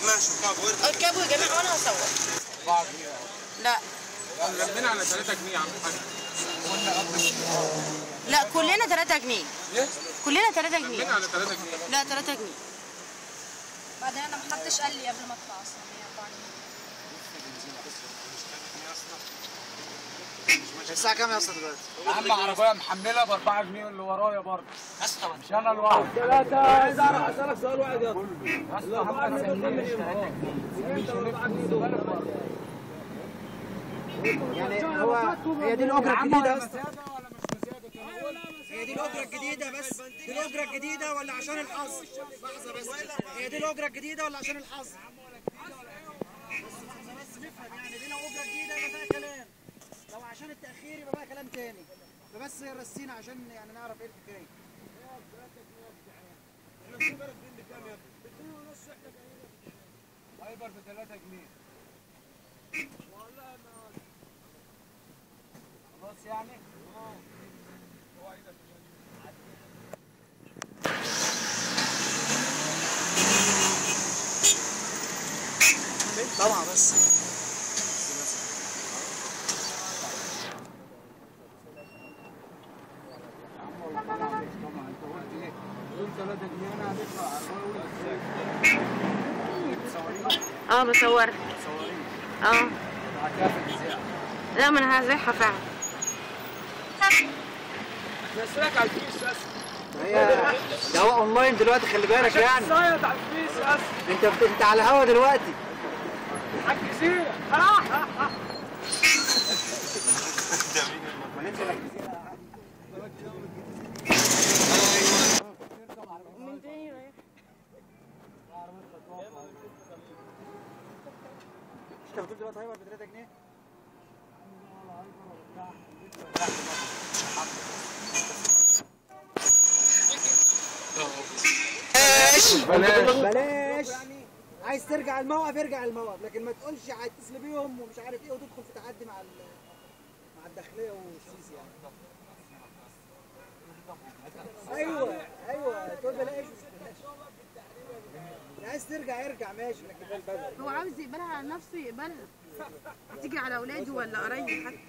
ماشي اركبوا يا جماعه وانا هصور لا لمينا على 3 جنيه يا عم الحاج لا كلنا 3 جنيه ايه؟ كلنا 3 لمينا جنيه على 3 جنيه لا 3 جنيه بعدين انا محدش قال لي قبل ما اطلع اصلا هي أربعة جنيه. الساعة كام يا اسطى دلوقتي؟ اهم عربيه محمله ب 4 جنيه اللي ورايا برضه مش انا لوحدي عايز اعرف اسالك سؤال واحد يا يا اسطى محمد سلمني مش يعني هو هي دي الاجره الجديده بس هي دي الاجره الجديده بس دي الاجره الجديده ولا عشان الحظ لحظه بس هي دي الاجره الجديده ولا عشان الحظ بس نفهم يعني دي لو اجره جديده يبقى فيها كلام لو عشان التاخير يبقى فيها كلام تاني فبس رسينا عشان يعني نعرف ايه الحكايه هايبر ب 3 جنيه خلاص يعني؟ طبعا بس انت قلت ايه؟ قول 3 جنيه انا هدفع 4 اه بصورها اه لا ما انا هزيحها فعلا نسلك على الفيس بس هي ده هو اونلاين دلوقتي خلي بالك يعني صايد على الفيس بس انت بت- انت على الهوا دلوقتي حاج زين انت بتقول دلوقتي هيبقى ب 3 جنيه بلاش بلاش عايز ترجع الموقف ارجع الموقف لكن ما تقولش هتصل بيهم ومش عارف ايه وتدخل في تحدي مع ال- مع الداخليه والسيسي يعني ايوه ايوه تقول بلاش مش بلاش عايز ترجع ارجع ماشي لكن بلاش هو عاوز يقبلها على نفسه يقبلها تيجي على اولاده ولا قرايبه حتى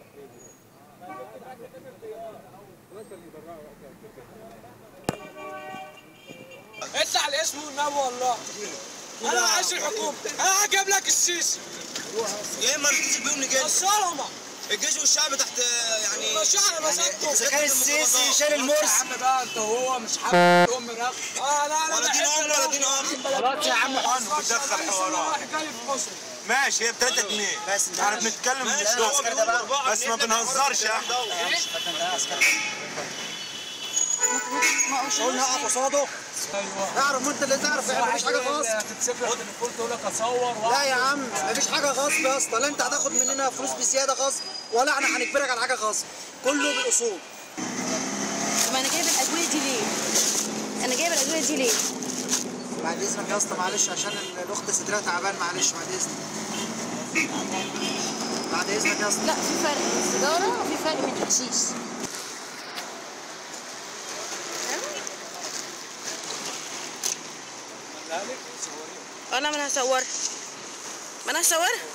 اطلع الاسم والنبي والله انا عايز الحكومه انا هجيب لك السيسي يا اما نتصل بيهم نجي الصرمه الجيش والشعب تحت يعني مش انا مسكته اذا كان السيسي شال المرسي بقى انت هو مش حابب ام رخ اه لا لا ولا دين ام ولا دين ام خلاص يا عم عنه بتدخل حوارات واحد جاي في مصر ماشي هي ب 3 جنيه بس انت احنا بنتكلم بالشغل بس ما بنهزرش يا احمد قلنا اقف قصاده اعرف انت اللي تعرف يعني مفيش حاجه غصب هتمسك لك التليفون تقول لك اصور لا يا عم مفيش حاجه غصب يا اسطى لا انت هتاخد مننا فلوس بزياده غصب ولا احنا هنجبرك على حاجه غصب كله بالاصول طب انا جايبه الادويه دي ليه؟ انا جايبه الادويه دي ليه؟ بعد اذنك يا اسطى معلش عشان الاخت صدرها تعبان معلش بعد اذنك بعد اذنك يا اسطى لا في فرق من السيجاره وفي فرق من الحشيش انا ما انا هصورها ما انا هصورها